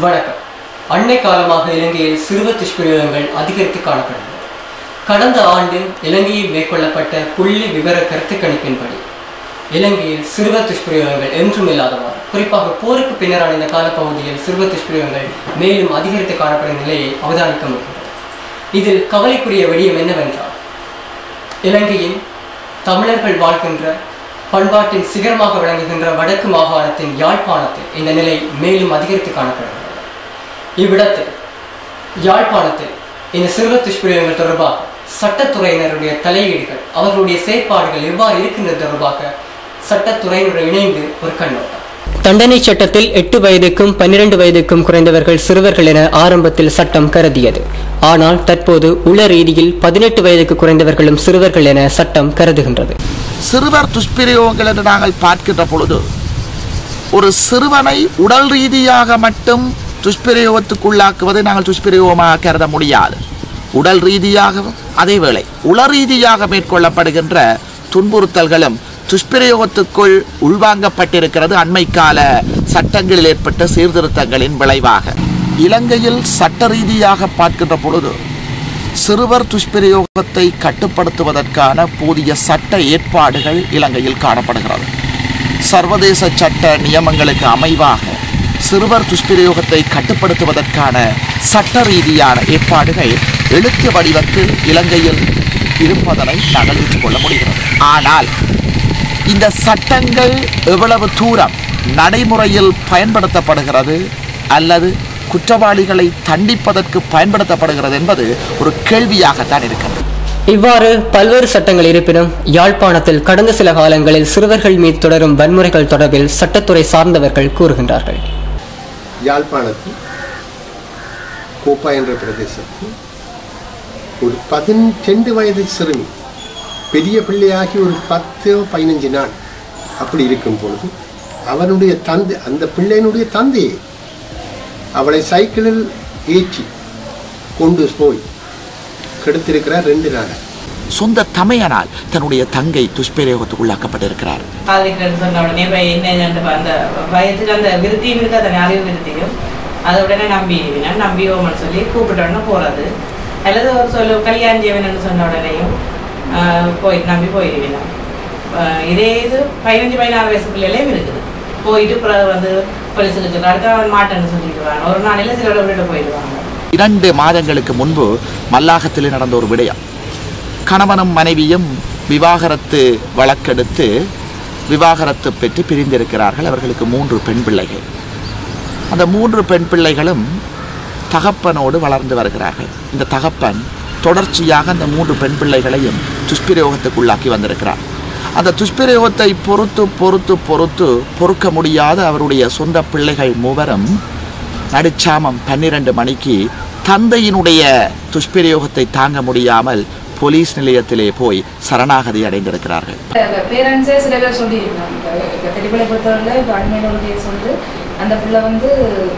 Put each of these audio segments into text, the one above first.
வணக்கம் அண்மை காலமாக இலங்கையில் சிறுவ துஷ்பிரயோகங்கள் அதிகரித்து காணப்படுகிறது கடந்த ஆண்டு இலங்கையில் மேற்கொள்ளப்பட்ட புள்ளி விவர கருத்து கணிப்பின்படி இலங்கையில் சிறுவ துஷ்பிரயோகங்கள் என்றும் இல்லாதவாறு குறிப்பாக போருக்கு பின்னரான இந்த காலப்பகுதியில் சிறுவ துஷ்பிரயோகங்கள் மேலும் அதிகரித்து காணப்படும் நிலையை அவதானிக்க முடிகிறது இதில் கவலைக்குரிய விடயம் என்னவென்றால் இலங்கையின் தமிழர்கள் வாழ்கின்ற பண்பாட்டின் சிகரமாக விளங்குகின்ற வடக்கு மாகாணத்தின் யாழ்ப்பாணத்தில் இந்த நிலை மேலும் அதிகரித்து காணப்படுகிறது இவ்விடத்தில் யாழ்ப்பாணத்தில் இந்த சிறுவ துஷ்பிரயோகங்கள் தொடர்பாக சட்டத்துறையினருடைய தலையீடுகள் அவர்களுடைய செயற்பாடுகள் எவ்வாறு இருக்கின்றது தொடர்பாக சட்டத்துறையினருடன் இணைந்து ஒரு கண்ணோட்டம் தண்டனை சட்டத்தில் எட்டு வயதுக்கும் பன்னிரண்டு வயதுக்கும் குறைந்தவர்கள் சிறுவர்கள் என ஆரம்பத்தில் சட்டம் கருதியது ஆனால் தற்போது உள ரீதியில் பதினெட்டு வயதுக்கு குறைந்தவர்களும் சிறுவர்கள் என சட்டம் கருதுகின்றது சிறுவர் துஷ்பிரயோகங்கள் என்று நாங்கள் பார்க்கின்ற பொழுது ஒரு சிறுவனை உடல் ரீதியாக மட்டும் துஷ்பிரயோகத்துக்குள்ளாக்குவதை நாங்கள் துஷ்பிரயோகமாக கருத முடியாது உடல் ரீதியாகவும் அதேவேளை உள ரீதியாக மேற்கொள்ளப்படுகின்ற துன்புறுத்தல்களும் துஷ்பிரயோகத்துக்குள் உள்வாங்கப்பட்டிருக்கிறது அண்மைக்கால சட்டங்களில் ஏற்பட்ட சீர்திருத்தங்களின் விளைவாக இலங்கையில் சட்ட ரீதியாக பார்க்கின்ற பொழுது சிறுவர் துஷ்பிரயோகத்தை கட்டுப்படுத்துவதற்கான போதிய சட்ட ஏற்பாடுகள் இலங்கையில் காணப்படுகிறது சர்வதேச சட்ட நியமங்களுக்கு அமைவாக சிறுவர் துஷ்பிரயோகத்தை கட்டுப்படுத்துவதற்கான சட்ட ரீதியான ஏற்பாடுகள் எழுத்து வடிவத்தில் இலங்கையில் இருப்பதனை நாங்கள் ஏற்றுக்கொள்ள முடிகிறது ஆனால் இந்த சட்டங்கள் எவ்வளவு தூரம் நடைமுறையில் பயன்படுத்தப்படுகிறது அல்லது குற்றவாளிகளை தண்டிப்பதற்கு பயன்படுத்தப்படுகிறது என்பது ஒரு கேள்வியாகத்தான் இருக்கிறது இவ்வாறு பல்வேறு சட்டங்கள் இருப்பினும் யாழ்ப்பாணத்தில் கடந்த சில காலங்களில் சிறுவர்கள் மீது தொடரும் வன்முறைகள் தொடர்பில் சட்டத்துறை சார்ந்தவர்கள் கூறுகின்றார்கள் யாழ்ப்பாணத்தில் கோப்பா என்ற பிரதேசத்தில் ஒரு பதினெண்டு வயது சிறுமி பெரிய பிள்ளையாகி ஒரு பத்து பதினஞ்சு நாள் அப்படி இருக்கும் பொழுது அவனுடைய தந்தை அந்த பிள்ளையினுடைய தந்தையை அவளை சைக்கிளில் ஏற்றி கொண்டு போய் கெடுத்திருக்கிறார் ரெண்டு நாள் சொந்த தமையனால் தன்னுடைய தங்கை துஷ்பிரயோகத்துக்குள்ளாக்கப்பட்டிருக்கிறார் பாதிக்கிறேன்னு சொன்ன உடனே இப்ப என்ன அந்த வயதுக்கு அந்த விருத்தியும் இருக்கு அந்த அறிவு விருத்தியும் அதை உடனே நம்பி நான் நம்பி ஓமன் சொல்லி கூப்பிட்ட உடனே போறது அல்லது ஒரு சொல்லு கல்யாணம் செய்வேன்னு சொன்ன உடனேயும் ஆஹ், போய் நம்பி போயிடுவேன் இதே இது பதினஞ்சு பதினாறு வயசு பிள்ளையிலையும் இருக்குது போயிட்டு பிறகு வந்து போலீஸுக்கு சொல்ல அடுத்த அவன் மாட்டேன்னு சொல்லிடுவாங்க ஒரு நாளையில சிலோட விட்டு போயிடுவாங்க இரண்டு மாதங்களுக்கு முன்பு மல்லாகத்தில் நடந்த ஒரு விடயம் கணவனும் மனைவியும் விவாகரத்து வழக்கெடுத்து விவாகரத்து பெற்று பிரிந்திருக்கிறார்கள் அவர்களுக்கு மூன்று பெண் பிள்ளைகள் அந்த மூன்று பெண் பிள்ளைகளும் தகப்பனோடு வளர்ந்து வருகிறார்கள் இந்த தகப்பன் தொடர்ச்சியாக அந்த மூன்று பெண் பிள்ளைகளையும் துஷ்பிரயோகத்துக்குள்ளாக்கி வந்திருக்கிறார் அந்த துஷ்பிரயோகத்தை பொறுத்து பொறுத்து பொறுத்து பொறுக்க முடியாத அவருடைய சொந்த பிள்ளைகள் மூவரும் நடுச்சாமம் பன்னிரண்டு மணிக்கு தந்தையினுடைய துஷ்பிரயோகத்தை தாங்க முடியாமல் போலீஸ் நிலையத்திலே போய் சரணாகதி அடைந்திருக்கிறார்கள் பேரண்ட்ஸே சில பேர் சொல்லியிருக்காங்க இப்போ பெரியபிள்ளை பொறுத்தவரையில் இப்போ அண்மையில் ஒரு கேஸ் வந்து அந்த பிள்ளை வந்து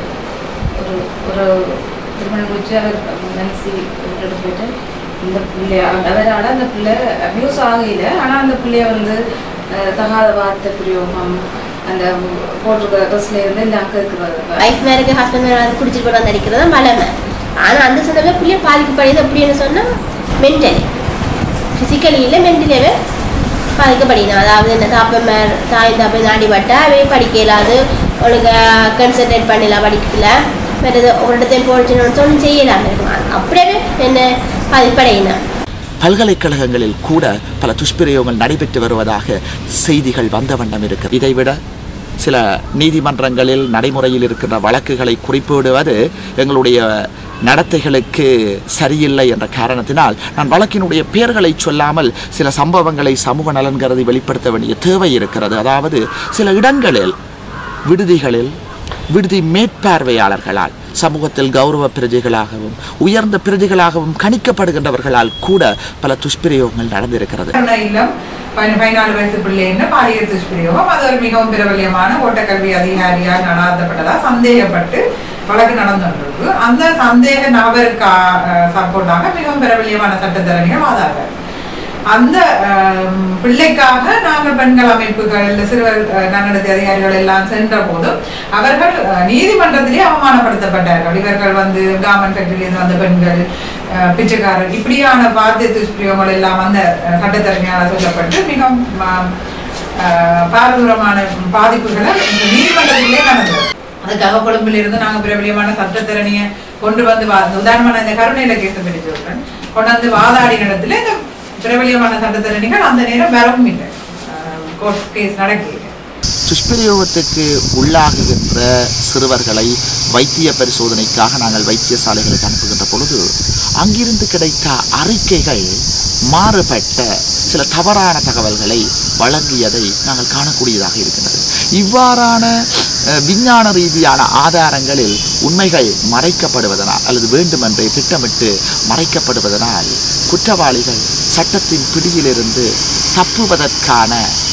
ஒரு ஒரு திருமணம் முடிச்சு அவர் மனசி விட்டுட்டு போயிட்டு இந்த பிள்ளைய அவரால் அந்த பிள்ளை அபியூஸ் ஆகல ஆனால் அந்த பிள்ளைய வந்து அஹ், தகாத வார்த்தை பிரயோகம் அந்த போட்டிருக்கிற ட்ரெஸ்ல இருந்து எல்லாம் கேட்குறது வைஃப் மேருக்கு ஹஸ்பண்ட் மேலே குடிச்சிட்டு போய் வந்து அடிக்கிறது தான் வளமை ஆனால் அந்த சந்தர்ப்பத்தில் பிள்ளைய பாதிக்கப்படுது அப்படின்னு சொன்னால் மென்டலி ஃபிசிக்கலி இல்லை மென்டலியாவே பாதிக்கப்படுகிறது அதாவது இந்த தாப்ப மேல் தாய் தாப்பை தாண்டி பட்டா அவே படிக்க இயலாது ஒழுங்க கன்சன்ட்ரேட் பண்ணலாம் படிக்கல மற்றது ஒரு இடத்தையும் போச்சுன்னு சொல்லி செய்யலாம் இருக்கும் அப்படியே என்ன பாதிப்படையினா பல்கலைக்கழகங்களில் கூட பல துஷ்பிரயோகங்கள் நடைபெற்று வருவதாக செய்திகள் வந்த வண்ணம் இருக்கிறது இதைவிட சில நீதிமன்றங்களில் நடைமுறையில் இருக்கின்ற வழக்குகளை குறிப்பிடுவது எங்களுடைய நடத்தைகளுக்கு சரியில்லை என்ற காரணத்தினால் நான் வழக்கினுடைய பெயர்களை சொல்லாமல் சில சம்பவங்களை சமூக நலன் கருதி வெளிப்படுத்த வேண்டிய தேவை இருக்கிறது அதாவது சில இடங்களில் விடுதிகளில் விடுதி மேற்பார்வையாளர்களால் சமூகத்தில் கௌரவ பிரஜைகளாகவும் உயர்ந்த பிரஜைகளாகவும் கணிக்கப்படுகின்றவர்களால் கூட பல துஷ்பிரயோகங்கள் நடந்திருக்கிறது திருமண இல்லம் பதி- பதினாலு வயசு பிள்ளை என்ன பாலியல் துஷ்பிரயோகம் அது ஒரு மிகவும் பிரபல்யமான ஓட்டக்கல்வி அதிகாரியால் நடாத்தப்பட்டதா சந்தேகப்பட்டு வழக்கு நடந்துருக்கு அந்த சந்தேக நபருக்கு சப்போர்ட்டாக மிகவும் பிரபல்யமான சட்டத்தரணிகள் வாதாடுறார் அந்த ஆம், பிள்ளைக்காக நாங்கள் பெண்கள் அமைப்புகள் இல்ல சிறுவர் அஹ், நன்னடத்தை அதிகாரிகள் எல்லாம் சென்ற போதும் அவர்கள் அஹ், நீதிமன்றத்திலே அவமானப்படுத்தப்பட்டார்கள் இவர்கள் வந்து கார்மெண்ட் ஃபேக்டரியிலிருந்து வந்த பெண்கள் அஹ், பிச்சைக்காரர் இப்படியான வார்த்தை துஷ்பிரயோகங்கள் எல்லாம் அந்த அஹ், சட்டத்தரணியால் சொல்லப்பட்டு மிகவும் ஆம், ஆஹ், பாரதூரமான பாதிப்புகளை இந்த நீதிமன்றத்திலே நடந்தது அதுக்காக கொழும்பில் இருந்து நாங்க பிரபலியமான சட்டத்திறனியை கொண்டு வந்து வா- உதாரணமான இந்த கருணையில கேட்டு பிடிச்சிருக்கேன் கொண்டு வந்து வாதாடி இடத்துல இந்த பிரபலியமான சட்டத்திறனிகள் அந்த நேரம் வரவும் இல்லை கோர்ட் கேஸ் நடக்கல துஷ்பிரயோகத்துக்கு உள்ளாகுகின்ற சிறுவர்களை வைத்திய பரிசோதனைக்காக நாங்கள் வைத்தியசாலைகளுக்கு அனுப்புகின்ற பொழுது அங்கிருந்து கிடைத்த அறிக்கைகள் மாறுபட்ட சில தவறான தகவல்களை வழங்கியதை நாங்கள் காணக்கூடியதாக இருக்கின்றது இவ்வாறான அஹ், விஞ்ஞான ரீதியான ஆதாரங்களில் உண்மைகள் மறைக்கப்படுவதனால் அல்லது வேண்டுமென்றே திட்டமிட்டு மறைக்கப்படுவதனால் குற்றவாளிகள் சட்டத்தின் பிடியிலிருந்து தப்புவதற்கான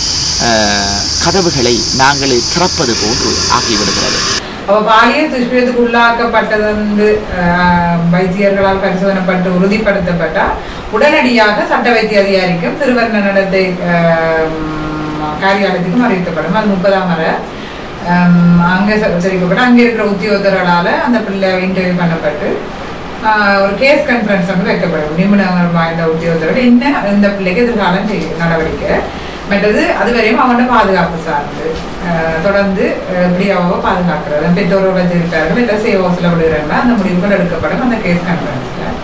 அஹ், கதவுகளை நாங்களே திறப்பது போன்று ஆகிவிடுகிறது அவ பாலியல் துஷ்பிரயத்துக்கு உள்ளாக்கப்பட்டது வந்து ஆஹ், வைத்தியர்களால் பரிசோதனைப்பட்டு உறுதிப்படுத்தப்பட்டால் உடனடியாக சட்ட வைத்திய அதிகாரிக்கும் சிறுவர் நன்னடத்தை ஆஹ், காரியாலயத்துக்கும் அறிவிக்கப்படும் அது முப்பதாம் வரை ஆம், அங்கே ச- தெரிவிக்கப்பட்டு அங்கே இருக்கிற உத்தியோகத்தர்களால் அந்த பிள்ளை இன்டர்வியூ பண்ணப்பட்டு ஆஹ், ஒரு கேஸ் கான்ஃபரன்ஸ் வந்து வைக்கப்படும் நிபுணர்கள் வாய்ந்த உத்தியோகத்தர்கள் என்ன இந்த பிள்ளைக்கு எதிர்காலம் செய்ய நடவடிக்கை மற்றது அது வரையும் அவனோட பாதுகாப்பு சார்ந்து ஆஹ், தொடர்ந்து ஆஹ், எப்படி அவ பாதுகாக்கிறது பெற்றோரோட இருக்கார்கள் இல்லை சேவோஸில் விடுகிறாங்க அந்த முடிவுகள் எடுக்கப்படும் அந்த கேஸ் கான்ஃபரன்ஸில்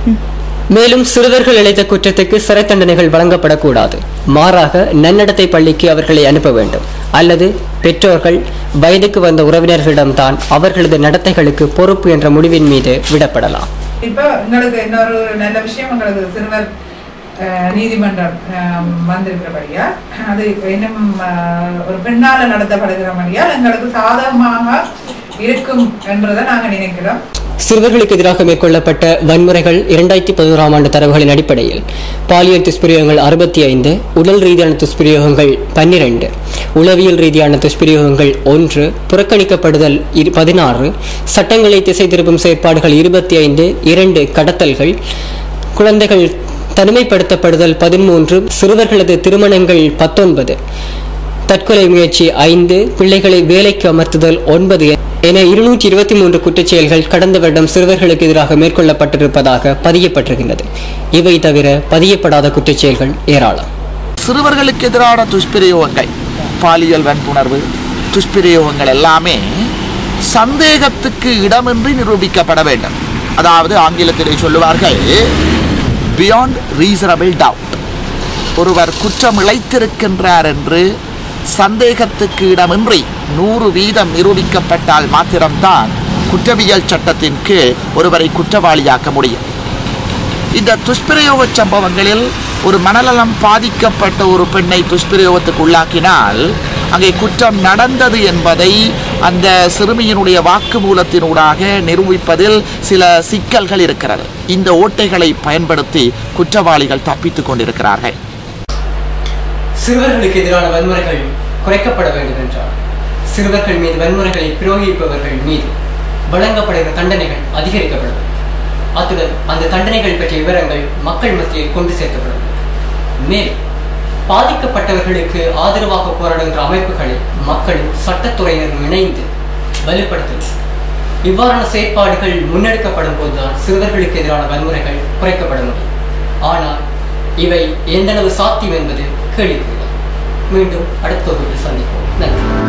மேலும் சிறுவர்கள் இழைத்த குற்றத்துக்கு சிறை தண்டனைகள் வழங்கப்படக்கூடாது மாறாக நன்னடத்தை பள்ளிக்கு அவர்களை அனுப்ப வேண்டும் அல்லது பெற்றோர்கள் வயதுக்கு வந்த உறவினர்களிடம்தான் அவர்களது நடத்தைகளுக்கு பொறுப்பு என்ற முடிவின் மீது விடப்படலாம் இப்போ எங்களுக்கு இன்னொரு நல்ல விஷயம் எங்களுக்கு சிறுவர் அஹ், நீதிமன்றம் அஹ், வந்திருக்கிறபடியா அது இன்னும் அஹ், ஒரு பெண்ணால நடத்தப்படுகிறபடியால் எங்களுக்கு சாதகமாக இருக்கும் என்றதை நாங்க நினைக்கிறோம் சிறுவர்களுக்கு எதிராக மேற்கொள்ளப்பட்ட வன்முறைகள் இரண்டாயிரத்தி பதினோராம் ஆண்டு தரவுகளின் அடிப்படையில் பாலியல் துஷ்பிரயோகங்கள் அறுபத்தி ஐந்து உடல் ரீதியான துஷ்பிரயோகங்கள் பன்னிரண்டு உளவியல் ரீதியான துஷ்பிரயோகங்கள் ஒன்று புறக்கணிக்கப்படுதல் இரு பதினாறு சட்டங்களை திசை திருப்பும் செயற்பாடுகள் இருபத்தி ஐந்து இரண்டு கடத்தல்கள் குழந்தைகள் தனிமைப்படுத்தப்படுதல் பதிமூன்று சிறுவர்களது திருமணங்கள் பத்தொன்பது தற்கொலை முயற்சி ஐந்து பிள்ளைகளை வேலைக்கு அமர்த்துதல் ஒன்பது என இருநூற்றி இருபத்தி மூன்று குற்றச்செயல்கள் கடந்த வருடம் சிறுவர்களுக்கு எதிராக மேற்கொள்ளப்பட்டிருப்பதாக பதியப்பட்டிருக்கின்றது இவை தவிர பதியப்படாத குற்றச்செயல்கள் ஏராளம் சிறுவர்களுக்கு எதிரான துஷ்பிரயோகங்கள் பாலியல் வன்புணர்வு துஷ்பிரயோகங்கள் எல்லாமே சந்தேகத்துக்கு இடமின்றி நிரூபிக்கப்பட வேண்டும் அதாவது ஆங்கிலத்திலே சொல்லுவார்கள் பியாண்ட் ரீசனபிள் டவுட் ஒருவர் குற்றம் இழைத்திருக்கின்றார் என்று சந்தேகத்துக்கு இடமின்றி நூறு வீதம் நிரூபிக்கப்பட்டால் மாத்திரம்தான் குற்றவியல் சட்டத்தின் கீழ் ஒருவரை குற்றவாளியாக்க முடியும் இந்த துஷ்பிரயோக சம்பவங்களில் ஒரு மனநலம் பாதிக்கப்பட்ட ஒரு பெண்ணை துஷ்பிரயோகத்துக்கு உள்ளாக்கினால் அங்கே குற்றம் நடந்தது என்பதை அந்த சிறுமியினுடைய வாக்குமூலத்தினூடாக நிரூபிப்பதில் சில சிக்கல்கள் இருக்கிறது இந்த ஓட்டைகளை பயன்படுத்தி குற்றவாளிகள் தப்பித்துக் கொண்டிருக்கிறார்கள் சிறுவர்களுக்கு எதிரான வன்முறைகள் குறைக்கப்பட வேண்டும் என்றால் சிறுவர்கள் மீது வன்முறைகளை பிரயோகிப்பவர்கள் மீது வழங்கப்படுகிற தண்டனைகள் அதிகரிக்கப்பட வேண்டும் அத்துடன் அந்த தண்டனைகள் பற்றிய விவரங்கள் மக்கள் மத்தியில் கொண்டு சேர்க்கப்பட வேண்டும் மேலும் பாதிக்கப்பட்டவர்களுக்கு ஆதரவாக போராடுகின்ற அமைப்புகளை மக்களும் சட்டத்துறையினரும் இணைந்து வலுப்படுத்த வேண்டும் இவ்வாறான செயற்பாடுகள் முன்னெடுக்கப்படும் போதுதான் சிறுவர்களுக்கு எதிரான வன்முறைகள் குறைக்கப்பட முடியும் ஆனால் இவை எந்தளவு சாத்தியம் என்பது கேள்விக்குறிதான் மீண்டும் அடுத்த வகுப்பில் சந்திப்போம் நன்றி